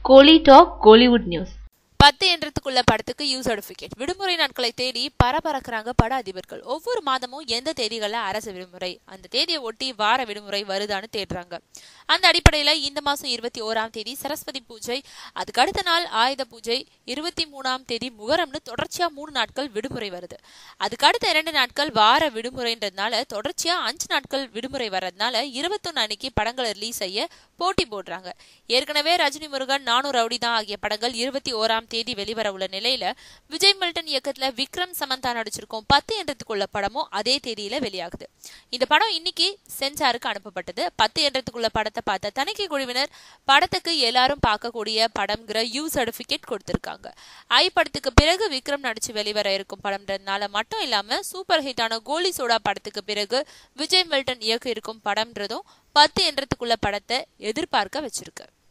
கோலி talk Kollywood news பத்து என்றதுக்குள்ள படத்துக்கு you certificate விடுமுறை நாட்களை தேடி பரபரக்கிறாங்க பட அதிபர்கள் ஒவ்வொரு மாதமும் எந்த தேதிகள்ல அரசு விடுமுறை அந்த தேதியை ஒட்டி வார விடுமுறை வருதான்னு தேடுறாங்க அந்த அடிப்படையில இந்த மாசம் இருபத்தி ஓராம் தேதி சரஸ்வதி பூஜை அதுக்கு அடுத்த நாள் ஆயுத பூஜை இருபத்தி மூணாம் தேதி முகரம்னு தொடர்ச்சியா மூணு நாட்கள் விடுமுறை வருது அதுக்கு அடுத்த இரண்டு நாட்கள் வார விடுமுறைன்றதுனால தொடர்ச்சியா அஞ்சு நாட்கள் விடுமுறை வர்றதுனால இருபத்தொன்னு அன்னைக்கு படங்களை ரிலீஸ் செய்ய போட்டி போடுறாங்க ஏற்கனவே ரஜினி முருகன் நானூறு ரவுடி தான் ஆகிய படங்கள் இருபத்தி ஓராம் தேதி வெளிவர உள்ள நிலையில விஜய் மில்டன் இயக்கத்துல விக்ரம் சமந்தா நடிச்சிருக்கோம் பத்து என்றதுக்குள்ள படமும் அதே தேதியில வெளியாகுது இந்த படம் இன்னைக்கு சென்சாருக்கு அனுப்பப்பட்டது பத்து என்றதுக்குள்ள படத்தை பார்த்த தணிக்கை குழுவினர் படத்துக்கு எல்லாரும் பார்க்கக்கூடிய படம்ங்கிற யூ சர்டிபிகேட் கொடுத்திருக்காங்க ஐ படத்துக்கு பிறகு விக்ரம் நடிச்சு வெளிவர இருக்கும் படம்ன்றதுனால மட்டும் இல்லாம சூப்பர் ஹிட்டான கோலி சோடா படத்துக்கு பிறகு விஜய் மில்டன் இயக்க இருக்கும் படம்ன்றதும் பத்து என்றதுக்குள்ள படத்தை எதிர்பார்க்க வச்சிருக்கு